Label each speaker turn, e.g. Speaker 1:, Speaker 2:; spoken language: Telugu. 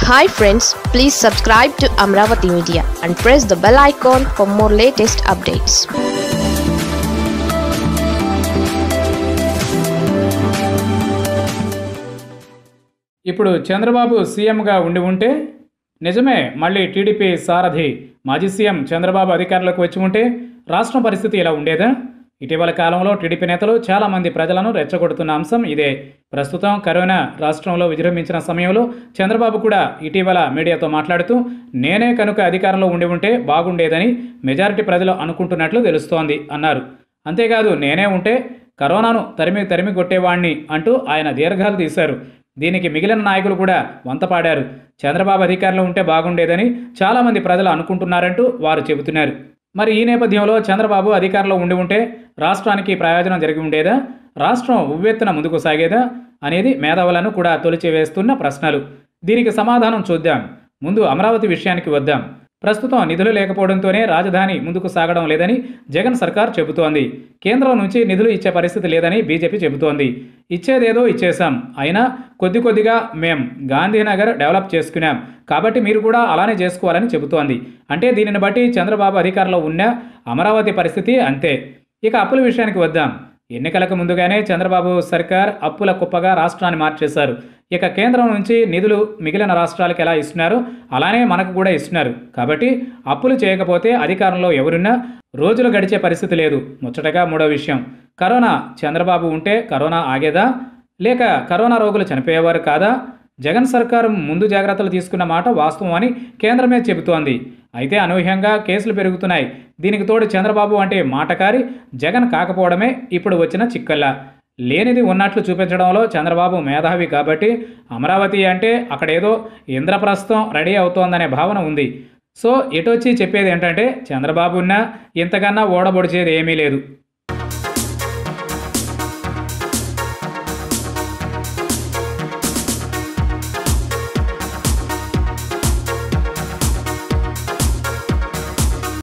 Speaker 1: hi friends please subscribe to Amaravati media and press the bell icon for more latest updates
Speaker 2: ఇప్పుడు చంద్రబాబు సీఎంగా ఉండి ఉంటే నిజమే మళ్ళీ టీడీపీ సారథి మాజీ సీఎం చంద్రబాబు అధికారంలోకి వచ్చి ఉంటే రాష్ట్రం పరిస్థితి ఇలా ఉండేదా ఇటీవల కాలంలో టీడీపీ నేతలు చాలామంది ప్రజలను రెచ్చగొడుతున్న అంశం ఇదే ప్రస్తుతం కరోనా రాష్ట్రంలో విజృంభించిన సమయంలో చంద్రబాబు కూడా ఇటీవల మీడియాతో మాట్లాడుతూ నేనే కనుక అధికారంలో ఉండి ఉంటే బాగుండేదని మెజారిటీ ప్రజలు అనుకుంటున్నట్లు తెలుస్తోంది అన్నారు అంతేకాదు నేనే ఉంటే కరోనాను తరిమి తరిమి కొట్టేవాణ్ణి అంటూ ఆయన దీర్ఘాలు తీశారు దీనికి మిగిలిన నాయకులు కూడా వంతపాడారు చంద్రబాబు అధికారంలో ఉంటే బాగుండేదని చాలామంది ప్రజలు అనుకుంటున్నారంటూ వారు చెబుతున్నారు మరి ఈ నేపథ్యంలో చంద్రబాబు అధికారంలో ఉండి ఉంటే రాష్ట్రానికి ప్రయోజనం జరిగి ఉండేదా రాష్ట్రం ఉవ్వెత్తున ముందుకు సాగేదా అనేది మేధావులను కూడా తొలిచివేస్తున్న ప్రశ్నలు దీనికి సమాధానం చూద్దాం ముందు అమరావతి విషయానికి వద్దాం ప్రస్తుతం నిధులు లేకపోవడంతోనే రాజధాని ముందుకు సాగడం లేదని జగన్ సర్కార్ చెబుతోంది కేంద్రం నుంచి నిధులు ఇచ్చే పరిస్థితి లేదని బీజేపీ చెబుతోంది ఇచ్చేదేదో ఇచ్చేశాం అయినా కొద్ది కొద్దిగా మేం గాంధీనగర్ డెవలప్ చేసుకున్నాం కాబట్టి మీరు కూడా అలానే చేసుకోవాలని చెబుతోంది అంటే దీనిని బట్టి చంద్రబాబు అధికారంలో ఉన్న అమరావతి పరిస్థితి అంతే ఇక అప్పుల విషయానికి వద్దాం ఎన్నికలకు ముందుగానే చంద్రబాబు సర్కార్ అప్పుల కుప్పగా రాష్ట్రాన్ని మార్చేశారు ఇక కేంద్రం నుంచి నిధులు మిగిలిన రాష్ట్రాలకు ఎలా ఇస్తున్నారు అలానే మనకు కూడా ఇస్తున్నారు కాబట్టి అప్పులు చేయకపోతే అధికారంలో ఎవరున్నా రోజులు గడిచే పరిస్థితి లేదు ముచ్చటగా మూడో విషయం కరోనా చంద్రబాబు ఉంటే కరోనా ఆగేదా లేక కరోనా రోగులు చనిపోయేవారు కాదా జగన్ సర్కారు ముందు జాగ్రత్తలు తీసుకున్న మాట వాస్తవం అని కేంద్రమే చెబుతోంది అయితే అనూహ్యంగా కేసులు పెరుగుతున్నాయి దీనికి తోడు చంద్రబాబు అంటే మాటకారి జగన్ కాకపోవడమే ఇప్పుడు వచ్చిన చిక్కల్లా లేనిది ఉన్నట్లు చూపించడంలో చంద్రబాబు మేధావి కాబట్టి అమరావతి అంటే అక్కడేదో ఇంద్రప్రస్థం రెడీ అవుతోందనే భావన ఉంది సో ఎటొచ్చి చెప్పేది ఏంటంటే చంద్రబాబు ఉన్నా ఇంతకన్నా ఓడబొడిచేది ఏమీ లేదు